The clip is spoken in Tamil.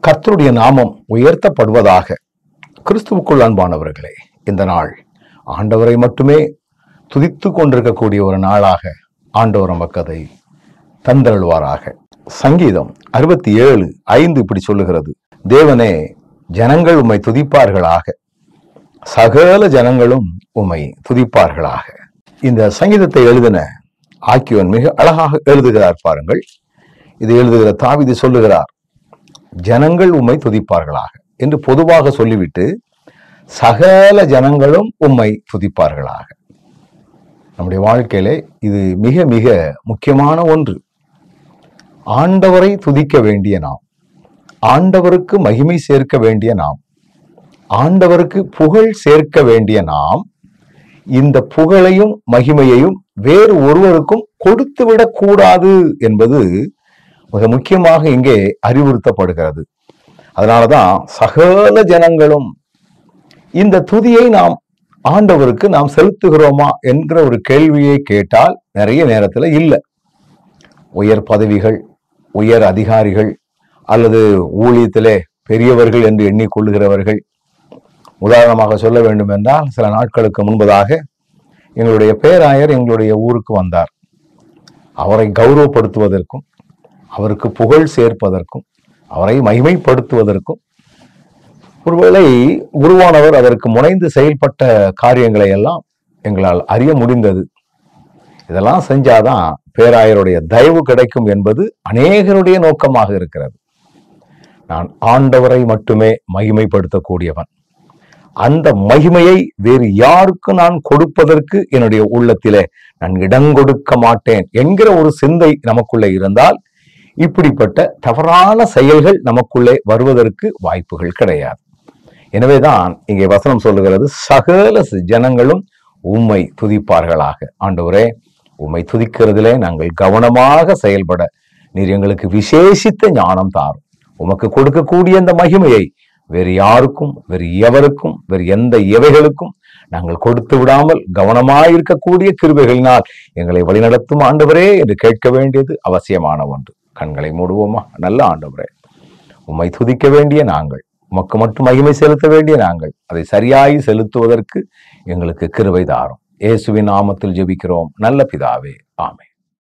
கர்த்தருடைய நாமம் உயர்த்தப்படுவதாக கிறிஸ்துவுக்குள் அன்பானவர்களே இந்த நாள் ஆண்டவரை மட்டுமே துதித்து கொண்டிருக்கக்கூடிய ஒரு நாளாக ஆண்டவர் நமக்கு அதை தந்தருள்வாராக சங்கீதம் அறுபத்தி ஏழு ஐந்து இப்படி சொல்லுகிறது தேவனே ஜனங்கள் உம்மை துதிப்பார்களாக சகல ஜனங்களும் உம்மை துதிப்பார்களாக இந்த சங்கீதத்தை எழுதின ஆக்கியோன் மிக அழகாக எழுதுகிறார் பாருங்கள் இது எழுதுகிற தாவிது சொல்லுகிறார் ஜனங்கள் உம்மை துதிப்பார்களாக என்று பொதுவாக சொல்லிவிட்டு சகல ஜனங்களும் உம்மை துதிப்பார்களாக நம்முடைய வாழ்க்கையிலே இது மிக மிக முக்கியமான ஒன்று ஆண்டவரை துதிக்க வேண்டிய நாம் ஆண்டவருக்கு மகிமை சேர்க்க வேண்டிய நாம் ஆண்டவருக்கு புகழ் சேர்க்க வேண்டிய நாம் இந்த புகழையும் மகிமையையும் வேறு ஒருவருக்கும் கொடுத்து விடக்கூடாது என்பது மிக முக்கியமாக இங்கே அறிவுறுத்தப்படுகிறது அதனாலதான் சகல ஜனங்களும் இந்த துதியை நாம் ஆண்டவருக்கு நாம் செலுத்துகிறோமா என்கிற ஒரு கேள்வியை கேட்டால் நிறைய நேரத்துல இல்லை உயர் பதவிகள் உயர் அதிகாரிகள் அல்லது ஊழியத்திலே பெரியவர்கள் என்று எண்ணிக்கொள்ளுகிறவர்கள் உதாரணமாக சொல்ல வேண்டும் என்றால் சில நாட்களுக்கு முன்பதாக எங்களுடைய பேராயர் எங்களுடைய ஊருக்கு வந்தார் அவரை கௌரவப்படுத்துவதற்கும் அவருக்கு புகழ் சேர்ப்பதற்கும் அவரை மகிமைப்படுத்துவதற்கும் ஒருவேளை குருவானவர் அதற்கு முனைந்து செயல்பட்ட காரியங்களை எல்லாம் எங்களால் அறிய முடிந்தது இதெல்லாம் செஞ்சாதான் பேராயருடைய தயவு கிடைக்கும் என்பது அநேகருடைய நோக்கமாக இருக்கிறது நான் ஆண்டவரை மட்டுமே மகிமைப்படுத்தக்கூடியவன் அந்த மகிமையை வேறு யாருக்கு நான் கொடுப்பதற்கு என்னுடைய உள்ளத்திலே நான் இடம் கொடுக்க மாட்டேன் என்கிற ஒரு சிந்தை நமக்குள்ளே இருந்தால் இப்படிப்பட்ட தவறான செயல்கள் நமக்குள்ளே வருவதற்கு வாய்ப்புகள் கிடையாது எனவேதான் இங்கே வசனம் சொல்லுகிறது சகல ஜனங்களும் உம்மை துதிப்பார்களாக ஆண்டவரே உம்மை துதிக்கிறதிலே நாங்கள் கவனமாக செயல்பட நீர் எங்களுக்கு விசேஷித்த ஞானம் தாரும் உமக்கு கொடுக்கக்கூடிய அந்த மகிமையை வேறு யாருக்கும் வேறு எவருக்கும் வேறு எந்த எவைகளுக்கும் நாங்கள் கொடுத்து விடாமல் கவனமாயிருக்கக்கூடிய கிருபைகளினால் எங்களை வழிநடத்தும் ஆண்டவரே என்று கேட்க வேண்டியது அவசியமான ஒன்று கண்களை மூடுவோமா நல்ல ஆண்டவரே உம்மை துதிக்க வேண்டிய நாங்கள் உமக்கு மட்டும் மகிமை செலுத்த வேண்டிய நாங்கள் அதை சரியாய் செலுத்துவதற்கு எங்களுக்கு கிருபை தாரும் இயேசுவின் நாமத்தில் ஜெபிக்கிறோம் நல்ல பிதாவே ஆமென்